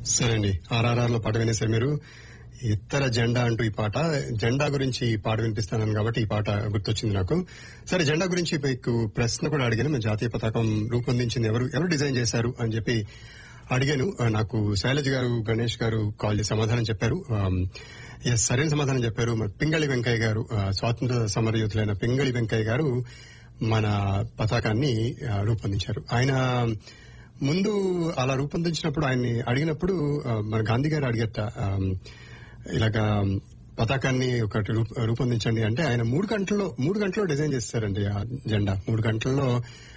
సరే అండి ఆర్ఆర్ఆర్ లో పాట వినేసారు మీరు ఇతర జెండా అంటూ ఈ పాట జెండా గురించి ఈ పాట వినిపిస్తాను కాబట్టి ఈ పాట గుర్తొచ్చింది నాకు సరే జెండా గురించి మీకు ప్రశ్న కూడా అడిగాను మేము జాతీయ పతాకం రూపొందించింది ఎవరు ఎవరు డిజైన్ చేశారు అని చెప్పి అడిగాను ఆ, నాకు శైలజ్ గారు గణేష్ గారు కాల్ చేసి సమాధానం చెప్పారు ఎస్ సరైన సమాధానం చెప్పారు మరి పింగళి వెంకయ్య గారు ఆ, స్వాతంత్ర సమరయోధులైన పింగళి వెంకయ్య గారు మన పతాకాన్ని ఆ, రూపొందించారు ఆయన ముందు అలా రూపొందించినప్పుడు ఆయన్ని అడిగినప్పుడు ఆ, మన గాంధీ గారు అడిగట ఆ, ఇలాగా పతాకాన్ని ఒకటి రూప- రూపొందించండి అంటే ఆయన మూడు గంటల్లో మూడు గంటల్లో డిజైన్ చేస్తారండి ఆ జెండా మూడు గంటల్లో